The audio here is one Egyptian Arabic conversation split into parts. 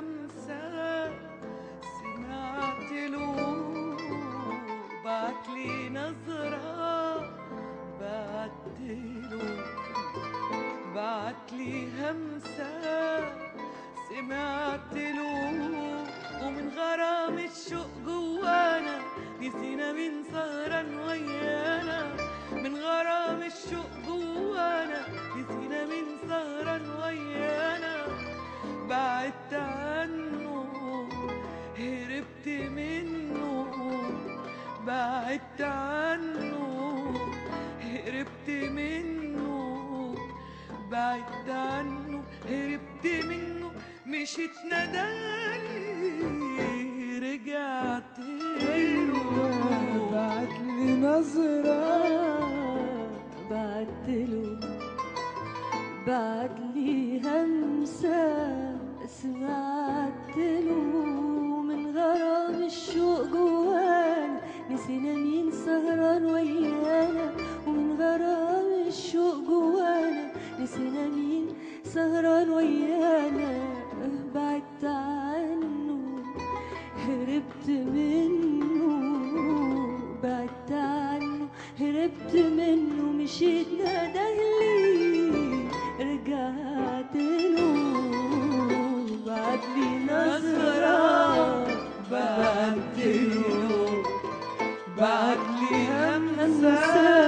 همسة سمعت له بعت لي نظرة بعت له بعت لي همسة سمعت له ومن غرام الشوق جوانا نسينا مين سهران ويانا من غرام الشوق جوانا نسينا مين سهران ويانا بعدت عنه هربت منه بعدت عنه هربت منه بعدت عنه هربت منه مشيت ندالي رجعت له بعت لي نظرة بعت له بعت لي همسة سمعت له من غرام الشوق جوانا نسينا مين سهران ويانا ومن غرام الشوق جوانا نسينا مين سهران ويانا بعدت عنه هربت منه بعدت عنه هربت منه مشيت ندهلي رجعت له بعت لي نظرة بعت له بعت لي همسة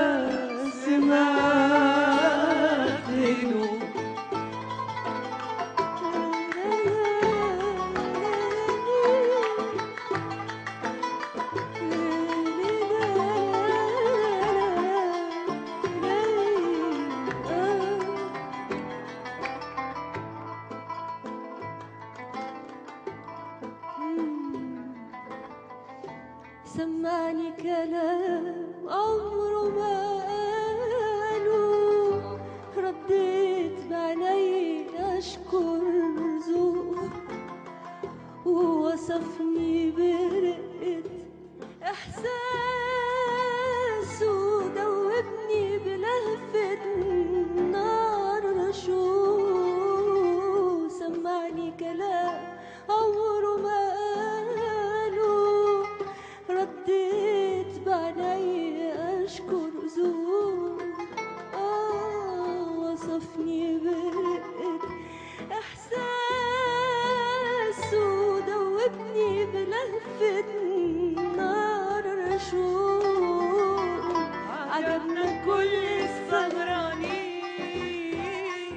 سمعت له سمعني كلام عمره ما قاله رديت بعيني اشكر ذوقه ووصفني برقة احساسه دوبني بلهفة نار رشوق سمعني كلام عمره ما قاله رديت بعيني اشكر ذوق آه وصفني برقة احساسه دوبني بلهفة نار رشوق عجبنا كل السهرانين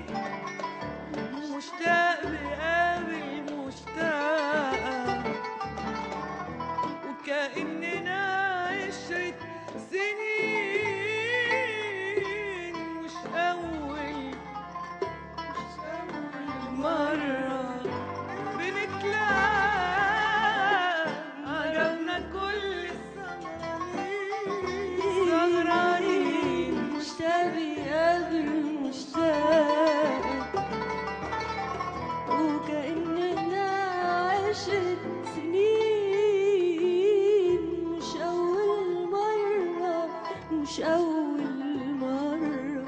مشتاق بقابل مشتاق وكأننا عشرة سنين مش أول مش أول مرة بنتلاقى عجبنا كل السهرانين مشتاق بيقابل مشتاق وكأننا عشت سنين مش أول مرة مش أول مرة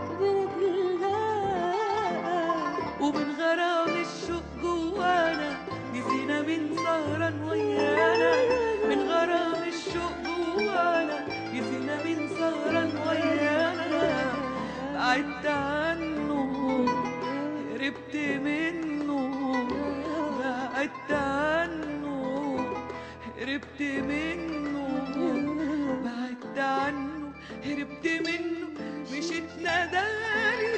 بنتلاقى ومن غرام الشوق جوانا نسينا من سهران ويانا من غرام الشوق جوانا نسينا من سهران ويانا بعدت عنه هربت منه بعدت عنه هربت منه بعدت عنه هربت منه مشيت ندالي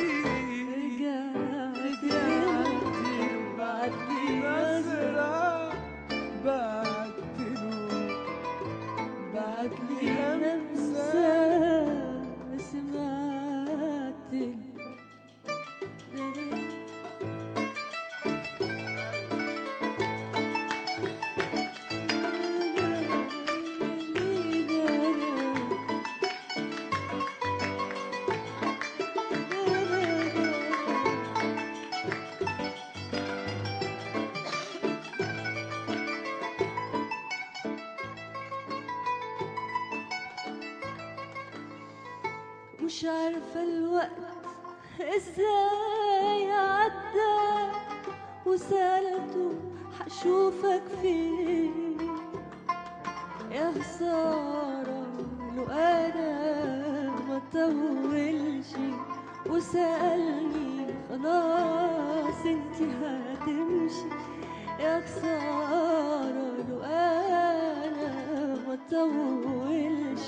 رجعت بعت لي نظرة بعت له بعت لي همسة سمعت مش عارفة الوقت ازاي عدى وسألته حشوفك فين يا خسارة لو أنا ما طولش وسألني خلاص انتي هتمشي يا خسارة لو أنا ما طولش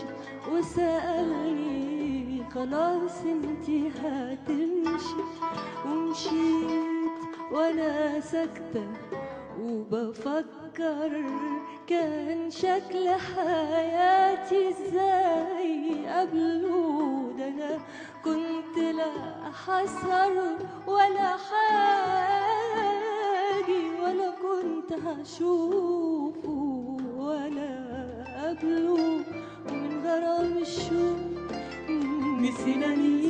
وسألني خلاص انتي هتمشي ومشيت وانا ساكتة وبفكر كان شكل حياتي ازاي قبله ده انا كنت لا حسهر ولا حاجي ولا كنت هشوفه ولا قبله ومن غرام الشوق نسينا مين